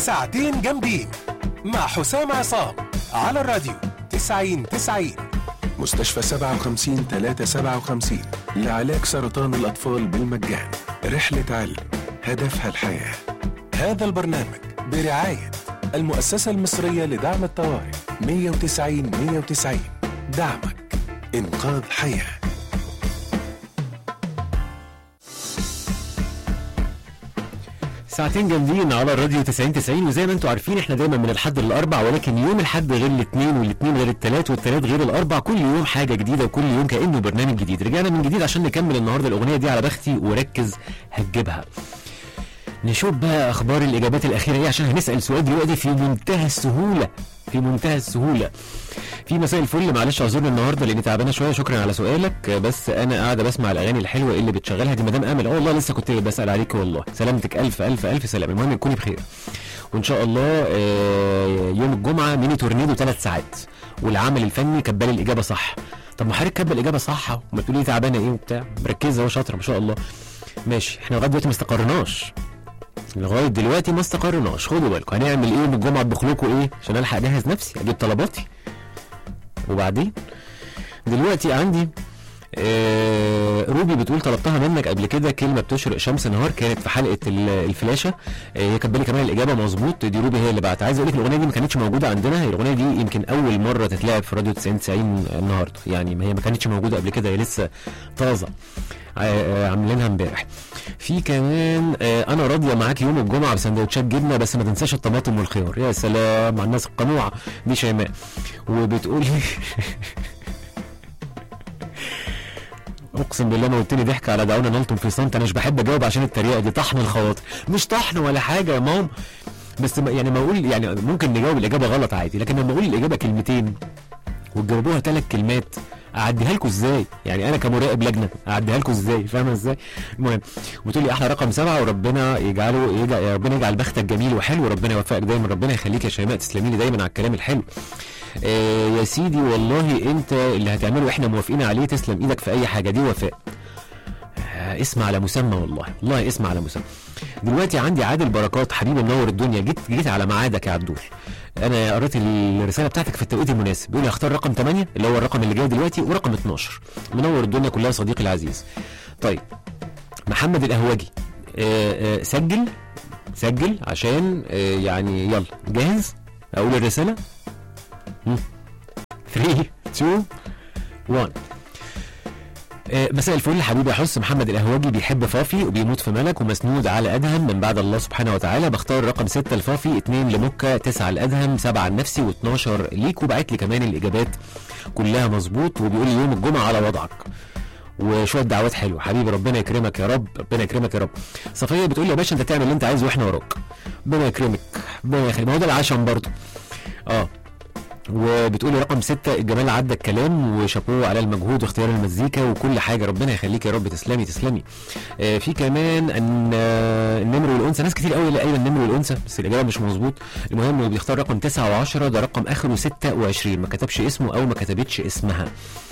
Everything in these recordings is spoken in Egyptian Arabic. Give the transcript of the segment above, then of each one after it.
ساعتين جامدين مع حسام عصام على الراديو 90 90 مستشفى 57 357 لعلاج سرطان الأطفال بالمجان رحلة علم هدفها الحياة هذا البرنامج برعاية المؤسسة المصرية لدعم الطوارئ 190 190 دعمك إنقاذ حياه ساعتين جامدين على الراديو 90 90 وزي ما انتم عارفين احنا دايما من الحد للاربع ولكن يوم الحد غير الاثنين والاثنين غير الثلاث والثلاث غير الاربع كل يوم حاجه جديده وكل يوم كانه برنامج جديد رجعنا من جديد عشان نكمل النهارده الاغنيه دي على بختي وركز هتجيبها نشوف بقى اخبار الاجابات الاخيره ايه عشان هنسال سؤال دلوقتي في منتهى السهوله في منتهى السهوله في مساء الفل معلش اعذرني النهارده لاني تعبانه شويه شكرا على سؤالك بس انا قاعده بسمع الاغاني الحلوه اللي بتشغلها دي مدام امل اه والله لسه كنت بسال عليك والله سلامتك الف الف الف سلام المهم تكوني بخير وان شاء الله آه، يوم الجمعه ميني تورنيدو ثلاث ساعات والعمل الفني كبال الاجابه صح طب ما حضرتك كبل الاجابه صح أهو، وما تقولي تعبانه ايه وبتاع مركزه وشاطره ما شاء الله ماشي احنا لغايه دلوقتي ما استقرناش لغايه دلوقتي ما استقرناش خدوا بالكم هنعمل ايه يوم الجمعه اطبخ لكم ايه عشان الحق اجهز نفسي اجيب طلباتي وبعدين دلوقتي عندي آه روبي بتقول طلبتها منك قبل كده كلمه بتشرق شمس نهار كانت في حلقه ال- الفلاشه آه، هي كاتبه لي كمان الاجابه مظبوط دي روبي هي اللي بعت عايز اقول لك الاغنيه دي ما كانتش موجوده عندنا هي الاغنيه دي يمكن اول مره تتلعب في راديو 90 90 النهارده يعني ما هي ما كانتش موجوده قبل كده هي لسه طازه آه، آه، عاملينها امبارح في كمان آه، انا راضيه معاك يوم الجمعه بسندوتشات جبنه بس ما تنساش الطماطم والخيار يا سلام على الناس القنوعه دي شيماء وبتقول اقسم بالله ما قلت لي ضحك على دعونا نلطم في صمت انا مش بحب اجاوب عشان التريقه دي طحن الخواطر مش طحن ولا حاجه يا مام بس ما- يعني ما اقول يعني ممكن نجاوب الاجابه غلط عادي لكن لما اقول الاجابه كلمتين وتجاوبوها ثلاث كلمات اعديها لكم ازاي يعني انا كمراقب لجنه اعديها لكم ازاي فاهمه ازاي المهم وتقول لي احلى رقم سبعه وربنا يجعله يجعل يا ربنا يجعل بختك جميل وحلو وربنا يوفقك دايما ربنا يخليك يا شيماء تسلمي لي دايما على الكلام الحلو آه يا سيدي والله انت اللي هتعمله احنا موافقين عليه تسلم ايدك في اي حاجه دي وفاء آه اسم على مسمى والله والله اسم على مسمى دلوقتي عندي عادل بركات حبيبي منور الدنيا جيت جيت على ميعادك يا عدول انا قريت الرساله بتاعتك في التوقيت المناسب بيقول لي اختار رقم 8 اللي هو الرقم اللي جاي دلوقتي ورقم 12 منور الدنيا كلها صديقي العزيز طيب محمد القهوجي آه آه سجل سجل عشان آه يعني يلا جاهز اقول الرساله 3 2 1 آه، مساء الفل حبيبي حس محمد القهوجي بيحب فافي وبيموت في ملك ومسنود على ادهم من بعد الله سبحانه وتعالى بختار رقم 6 لفافي 2 لمكة 9 لادهم 7 لنفسي و12 ليك وبعت لي كمان الاجابات كلها مظبوط وبيقول لي يوم الجمعه على وضعك وشويه دعوات حلوه حبيبي ربنا يكرمك يا رب ربنا يكرمك يا رب صفيه بتقول لي يا باشا انت تعمل اللي انت عايزه واحنا وراك ربنا يكرمك ربنا يخليك ما هو ده العشم برضه اه وبتقولي رقم ستة الجمال عدى الكلام وشابوه على المجهود واختيار المزيكا وكل حاجة ربنا يخليك يا رب تسلمي تسلمي آه في كمان ان آه، النمر والانثى ناس كتير قوي اللي قايله النمر والانثى بس الاجابه مش مظبوط المهم هو بيختار رقم 9 و10 ده رقم اخره 26 ما كتبش اسمه او ما كتبتش اسمها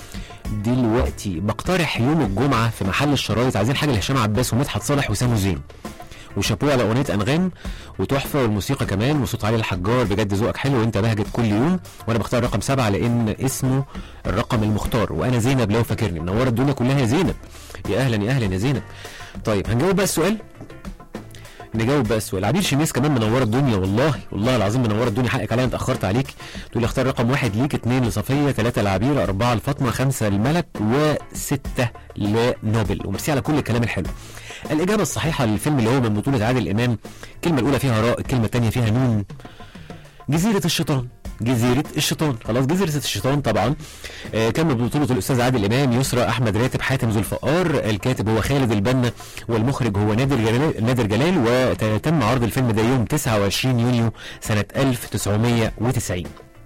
دلوقتي بقترح يوم الجمعه في محل الشرايط عايزين حاجه لهشام عباس ومدحت صالح وسامو زين وشابوه على اغنيه انغام وتحفه والموسيقى كمان وصوت علي الحجار بجد ذوقك حلو وانت بهجت كل يوم وانا بختار رقم سبعه لان اسمه الرقم المختار وانا زينب لو فاكرني منوره الدنيا كلها يا زينب يا اهلا يا اهلا يا زينب طيب هنجاوب بقى السؤال نجاوب بقى السؤال عبير شميس كمان منوره الدنيا والله والله العظيم منوره الدنيا حقك عليا أنا اتاخرت عليك تقول لي اختار رقم واحد ليك اثنين لصفيه ثلاثه لعبير اربعه لفاطمه خمسه لملك وسته لنوبل وميرسي على كل الكلام الحلو الاجابه الصحيحه للفيلم اللي هو من بطوله عادل امام الكلمه الاولى فيها راء الكلمه الثانيه فيها نون جزيره الشيطان جزيرة الشيطان خلاص جزيرة الشيطان طبعا آه كان من بطولة الأستاذ عادل إمام يسرى أحمد راتب حاتم ذو الفقار الكاتب هو خالد البنا والمخرج هو نادر جلال نادر جلال وتم عرض الفيلم ده يوم 29 يونيو سنة 1990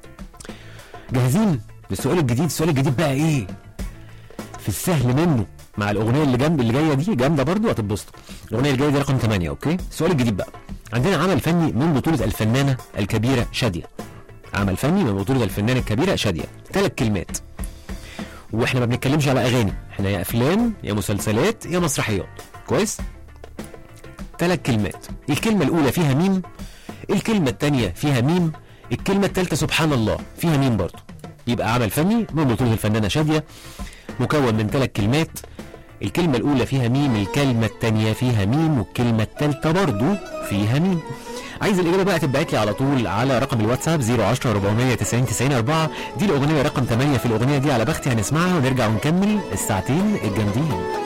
جاهزين للسؤال الجديد السؤال الجديد بقى إيه في السهل منه مع الاغنيه اللي جنب اللي جايه دي جامده برضو هتتبسطوا الاغنيه اللي جايه دي رقم 8 اوكي السؤال الجديد بقى عندنا عمل فني من بطوله الفنانه الكبيره شاديه عمل فني من بطوله الفنانه الكبيره شاديه ثلاث كلمات واحنا ما بنتكلمش على اغاني احنا يا افلام يا مسلسلات يا مسرحيات كويس ثلاث كلمات الكلمه الاولى فيها ميم الكلمة التانية فيها ميم الكلمة التالتة سبحان الله فيها ميم برضه يبقى عمل فني من بطولة الفنانة شادية مكون من ثلاث كلمات الكلمة الأولى فيها ميم الكلمة التانية فيها ميم والكلمة التالتة برضه فيها ميم عايز الإجابة بقى تبعت لي على طول على رقم الواتساب 010 490 90 4 دي الأغنية رقم 8 في الأغنية دي على بختي هنسمعها ونرجع ونكمل الساعتين الجامدين